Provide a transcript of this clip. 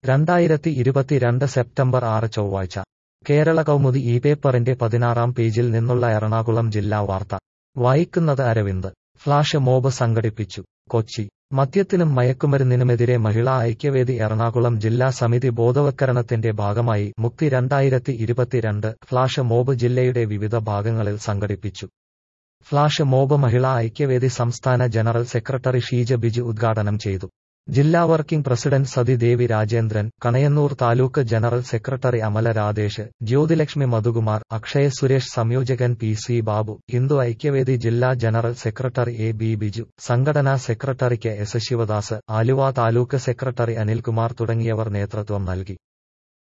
രണ്ടായിരത്തി ഇരുപത്തിരണ്ട് സെപ്റ്റംബർ ആറ് ചൊവ്വാഴ്ച കേരള കൗമുദി ഈ പേപ്പറിന്റെ പതിനാറാം പേജിൽ നിന്നുള്ള എറണാകുളം ജില്ലാ വാർത്ത വായിക്കുന്നത് അരവിന്ദ് ഫ്ലാഷ് മോബ് സംഘടിപ്പിച്ചു കൊച്ചി മദ്യത്തിനും മയക്കുമരുന്നിനുമെതിരെ മഹിളാ ഐക്യവേദി എറണാകുളം ജില്ലാ സമിതി ബോധവൽക്കരണത്തിന്റെ ഭാഗമായി മുക്തി രണ്ടായിരത്തി ഇരുപത്തിരണ്ട് ഫ്ലാഷ് മോബ് ജില്ലയുടെ വിവിധ ഭാഗങ്ങളിൽ സംഘടിപ്പിച്ചു ഫ്ലാഷ് മോബ് മഹിളാ ഐക്യവേദി സംസ്ഥാന ജനറൽ സെക്രട്ടറി ഷീജ ബിജു ഉദ്ഘാടനം ചെയ്തു ജില്ലാ working president Sathi Devi Rajendran Kanayannur taluk general secretary Amala Radhesh Jyothilakshmi Madhukumar Akshaya Suresh സംയോജകൻ പി സി ബാബു ഹിന്ദു ഐക്യവേദി ജില്ലാ general secretary A B Biju സംഘടനാ secretary K S Sivadas Aluva taluk secretary Anilkumar തുടങ്ങിയവർ നേതൃത്വം നൽകി